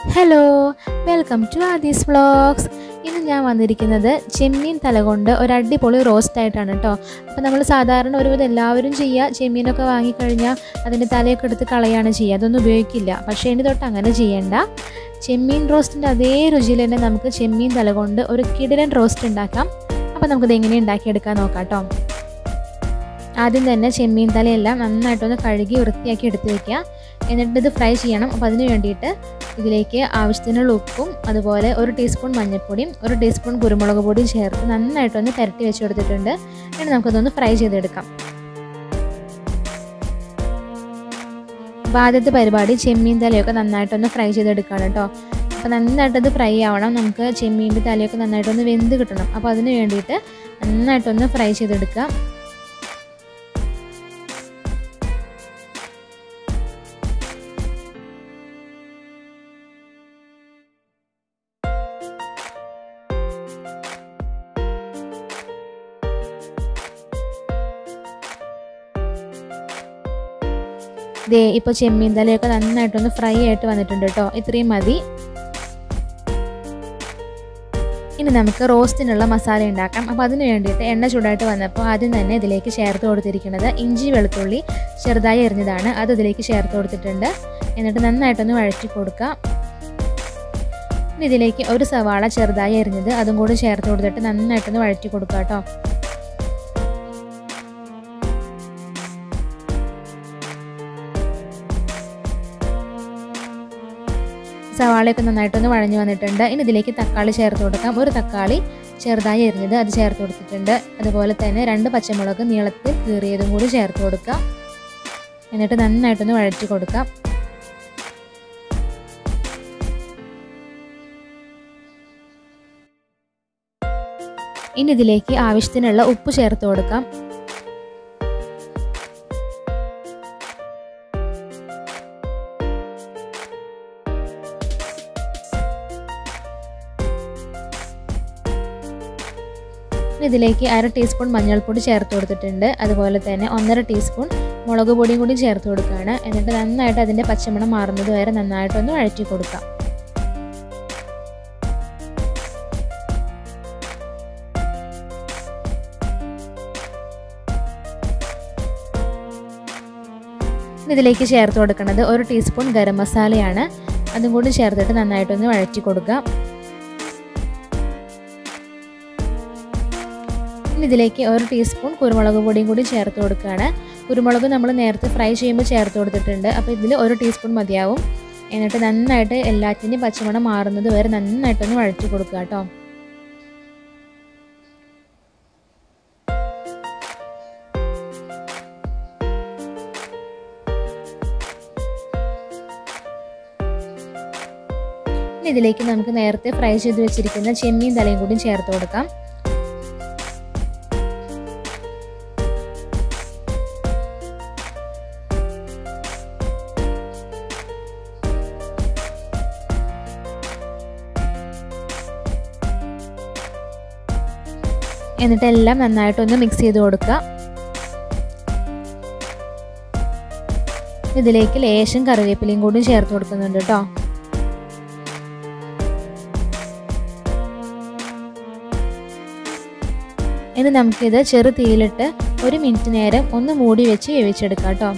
hello welcome to Aadhi's vlogs ഇന്ന് ഞാൻ വന്നിരിക്കുന്നത് ചെമ്മീൻ തല കൊണ്ട് ഒരു അടിപൊളി റോസ്റ്റ് ആയിട്ടാണ് കേട്ടോ അപ്പോൾ നമ്മൾ സാധാരണ ഒരുവിധം എല്ലാവരും ചെയ്യുക ചെമ്മീനൊക്കെ വാങ്ങിക്കഴിഞ്ഞാൽ അതിൻ്റെ തലയൊക്കെ എടുത്ത് കളയാണ് ചെയ്യുക അതൊന്നും ഉപയോഗിക്കില്ല പക്ഷേ ഇനി തൊട്ട് അങ്ങനെ ചെയ്യണ്ട ചെമ്മീൻ റോസ്റ്റിൻ്റെ അതേ രുചിയിൽ തന്നെ നമുക്ക് ചെമ്മീൻ തല കൊണ്ട് ഒരു കിടിലൻ റോസ്റ്റ് ഉണ്ടാക്കാം അപ്പോൾ നമുക്കിത് എങ്ങനെ ഉണ്ടാക്കിയെടുക്കാൻ നോക്കാം കേട്ടോ ആദ്യം തന്നെ ചെമ്മീൻ തലയെല്ലാം നന്നായിട്ടൊന്ന് കഴുകി വൃത്തിയാക്കി എടുത്ത് വെക്കുക എന്നിട്ട് ഇത് ഫ്രൈ ചെയ്യണം അപ്പോൾ അതിന് വേണ്ടിയിട്ട് ഇതിലേക്ക് ആവശ്യത്തിനുള്ള ഉപ്പും അതുപോലെ ഒരു ടീസ്പൂൺ മഞ്ഞൾപ്പൊടിയും ഒരു ടീസ്പൂൺ കുരുമുളക് പൊടിയും ചേർത്ത് നന്നായിട്ടൊന്ന് പുരട്ടി വെച്ച് കൊടുത്തിട്ടുണ്ട് ഇനി നമുക്കതൊന്ന് ഫ്രൈ ചെയ്തെടുക്കാം അപ്പോൾ ആദ്യത്തെ പരിപാടി ചെമ്മീൻ തലയൊക്കെ നന്നായിട്ടൊന്ന് ഫ്രൈ ചെയ്തെടുക്കുകയാണ് കേട്ടോ അപ്പോൾ നന്നായിട്ടത് ഫ്രൈ ആവണം നമുക്ക് ചെമ്മീൻ്റെ തലയൊക്കെ നന്നായിട്ടൊന്ന് വെന്ത് കിട്ടണം അപ്പോൾ അതിന് വേണ്ടിയിട്ട് നന്നായിട്ടൊന്ന് ഫ്രൈ ചെയ്തെടുക്കുക ദേ ഇപ്പോൾ ചെമ്മീൻ തലയൊക്കെ നന്നായിട്ടൊന്ന് ഫ്രൈ ആയിട്ട് വന്നിട്ടുണ്ട് കേട്ടോ ഇത്രയും മതി ഇനി നമുക്ക് റോസ്റ്റിനുള്ള മസാല ഉണ്ടാക്കാം അപ്പോൾ അതിന് വേണ്ടിയിട്ട് എണ്ണ ചൂടായിട്ട് വന്നപ്പോൾ ആദ്യം തന്നെ ഇതിലേക്ക് ചേർത്ത് കൊടുത്തിരിക്കുന്നത് ഇഞ്ചി വെളുത്തുള്ളി ചെറുതായി എറിഞ്ഞതാണ് അത് ഇതിലേക്ക് ചേർത്ത് കൊടുത്തിട്ടുണ്ട് എന്നിട്ട് നന്നായിട്ടൊന്ന് വഴറ്റി കൊടുക്കുക ഇനി ഇതിലേക്ക് ഒരു സവാള ചെറുതായി എറിഞ്ഞത് അതും കൂടി ചേർത്ത് കൊടുത്തിട്ട് നന്നായിട്ടൊന്ന് വഴറ്റി കൊടുക്കുക കേട്ടോ സവാളയൊക്കെ നന്നായിട്ടൊന്ന് വഴഞ്ഞു വന്നിട്ടുണ്ട് ഇനി ഇതിലേക്ക് തക്കാളി ചേർത്ത് കൊടുക്കാം ഒരു തക്കാളി ചെറുതായി എരിഞ്ഞത് അത് ചേർത്ത് കൊടുത്തിട്ടുണ്ട് അതുപോലെ തന്നെ രണ്ട് പച്ചമുളക് നീളത്തിൽ കീറിയതും കൂടി ചേർത്ത് കൊടുക്കാം എന്നിട്ട് നന്നായിട്ടൊന്ന് വഴറ്റി കൊടുക്കാം ഇനി ഇതിലേക്ക് ആവശ്യത്തിനുള്ള ഉപ്പ് ചേർത്ത് കൊടുക്കാം ഇതിലേക്ക് അര ടീസ്പൂൺ മഞ്ഞൾപ്പൊടി ചേർത്ത് കൊടുത്തിട്ടുണ്ട് അതുപോലെ തന്നെ ഒന്നര ടീസ്പൂൺ മുളക് പൊടിയും കൂടി ചേർത്ത് കൊടുക്കുകയാണ് എന്നിട്ട് നന്നായിട്ട് അതിൻ്റെ പച്ചമണം മാറുന്നത് വരെ നന്നായിട്ടൊന്ന് വഴറ്റി കൊടുക്കാം ഇതിലേക്ക് ചേർത്ത് കൊടുക്കുന്നത് ഒരു ടീസ്പൂൺ ഗരം മസാലയാണ് അതും കൂടി ചേർത്തിട്ട് നന്നായിട്ടൊന്ന് വഴറ്റി കൊടുക്കാം ഇതിലേക്ക് ഒരു ടീസ്പൂൺ കുരുമുളക് പൊടിയും കൂടി ചേർത്ത് കൊടുക്കുകയാണ് കുരുമുളക് നമ്മൾ നേരത്തെ ഫ്രൈ ചെയ്യുമ്പോൾ ചേർത്ത് കൊടുത്തിട്ടുണ്ട് അപ്പോൾ ഇതിൽ ഒരു ടീസ്പൂൺ മതിയാവും എന്നിട്ട് നന്നായിട്ട് എല്ലാറ്റിൻ്റെയും പച്ചമണം മാറുന്നത് വരെ നന്നായിട്ടൊന്ന് വഴറ്റി കൊടുക്കുക കേട്ടോ ഇതിലേക്ക് നമുക്ക് നേരത്തെ ഫ്രൈ ചെയ്ത് വെച്ചിരിക്കുന്ന ചെമ്മീൻ തലയും കൂടി ചേർത്ത് കൊടുക്കാം എന്നിട്ട് എല്ലാം നന്നായിട്ടൊന്ന് മിക്സ് ചെയ്ത് കൊടുക്കുക ഇതിലേക്ക് ലേശം കറിവേപ്പിലയും കൂടി ചേർത്ത് കൊടുക്കുന്നുണ്ട് കേട്ടോ ഇനി നമുക്കിത് ചെറു തീയിലിട്ട് ഒരു മിനിറ്റ് നേരം ഒന്ന് മൂടി വെച്ച് വേവിച്ചെടുക്കാം കേട്ടോ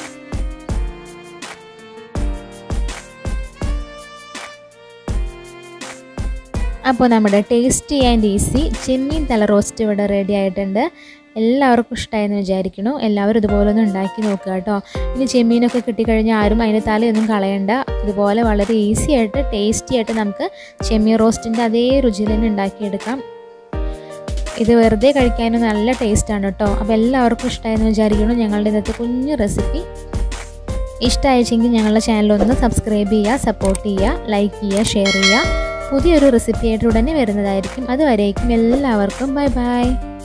അപ്പോൾ നമ്മുടെ ടേസ്റ്റി ആൻഡ് ഈസി ചെമ്മീൻ തല റോസ്റ്റ് ഇവിടെ റെഡി ആയിട്ടുണ്ട് എല്ലാവർക്കും ഇഷ്ടമായെന്ന് വിചാരിക്കുന്നു എല്ലാവരും ഇതുപോലെ ഒന്ന് ഉണ്ടാക്കി നോക്കുക കേട്ടോ ഇനി ചെമ്മീനൊക്കെ കിട്ടിക്കഴിഞ്ഞാൽ ആരും അതിൻ്റെ തലയൊന്നും കളയണ്ട ഇതുപോലെ വളരെ ഈസി ആയിട്ട് ടേസ്റ്റി ആയിട്ട് നമുക്ക് ചെമ്മീൻ റോസ്റ്റിൻ്റെ അതേ രുചിയിൽ തന്നെ ഉണ്ടാക്കിയെടുക്കാം ഇത് വെറുതെ കഴിക്കാനും നല്ല ടേസ്റ്റാണ് കേട്ടോ അപ്പോൾ എല്ലാവർക്കും ഇഷ്ടമായെന്ന് വിചാരിക്കുന്നു ഞങ്ങളുടെ ഇന്നത്തെ കുഞ്ഞു റെസിപ്പി ഇഷ്ടമായിച്ചെങ്കിൽ ഞങ്ങളുടെ ചാനൽ ഒന്ന് സബ്സ്ക്രൈബ് ചെയ്യുക സപ്പോർട്ട് ചെയ്യുക ലൈക്ക് ചെയ്യുക ഷെയർ ചെയ്യുക പുതിയൊരു റെസിപ്പി ആയിട്ട് ഉടനെ വരുന്നതായിരിക്കും അതുവരേക്കും എല്ലാവർക്കും ബൈ ബൈ